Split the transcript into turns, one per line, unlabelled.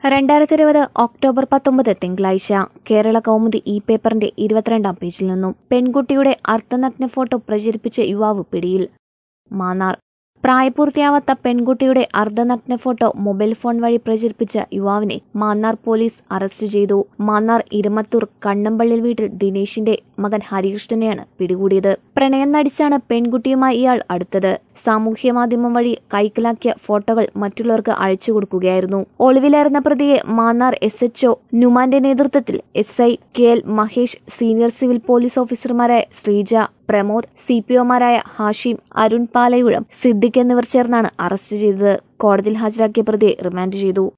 രണ്ടായിരത്തി ഇരുപത് ഒക്ടോബർ പത്തൊമ്പത് തിങ്കളാഴ്ച കേരള കൗമുദി ഇ പേപ്പറിന്റെ ഇരുപത്തിരണ്ടാം പേജിൽ നിന്നും പെൺകുട്ടിയുടെ അർദ്ധനഗ്ന ഫോട്ടോ പ്രചരിപ്പിച്ച യുവാവ് പിടിയിൽ മാന്നാർ പ്രായപൂർത്തിയാവാത്ത പെൺകുട്ടിയുടെ അർദ്ധനഗ്ന ഫോട്ടോ മൊബൈൽ ഫോൺ വഴി പ്രചരിപ്പിച്ച യുവാവിനെ മാന്നാർ പോലീസ് അറസ്റ്റ് ചെയ്തു മാന്നാർ ഇരുമത്തൂർ കണ്ണമ്പള്ളിൽ വീട്ടിൽ ദിനേശിന്റെ മകൻ ഹരികൃഷ്ണനെയാണ് പിടികൂടിയത് പ്രണയം നടിച്ചാണ് പെൺകുട്ടിയുമായി ഇയാൾ അടുത്തത് സാമൂഹ്യ മാധ്യമം വഴി കൈക്കലാക്കിയ ഫോട്ടോകൾ മറ്റുള്ളവർക്ക് അയച്ചു കൊടുക്കുകയായിരുന്നു ഒളിവിലായിരുന്ന പ്രതിയെ മാന്നാർ എസ് എച്ച്ഒ നുമാന്റെ നേതൃത്വത്തിൽ S I K L Mahesh senior civil police ഓഫീസർമാരായ ശ്രീജ പ്രമോദ് സി പി ഒമാരായ ഹാഷിം അരുൺ പാലയുഴം സിദ്ദിഖ് എന്നിവർ ചേർന്നാണ് അറസ്റ്റ് ചെയ്തത് കോടതിയിൽ ഹാജരാക്കിയ പ്രതിയെ റിമാൻഡ് ചെയ്തു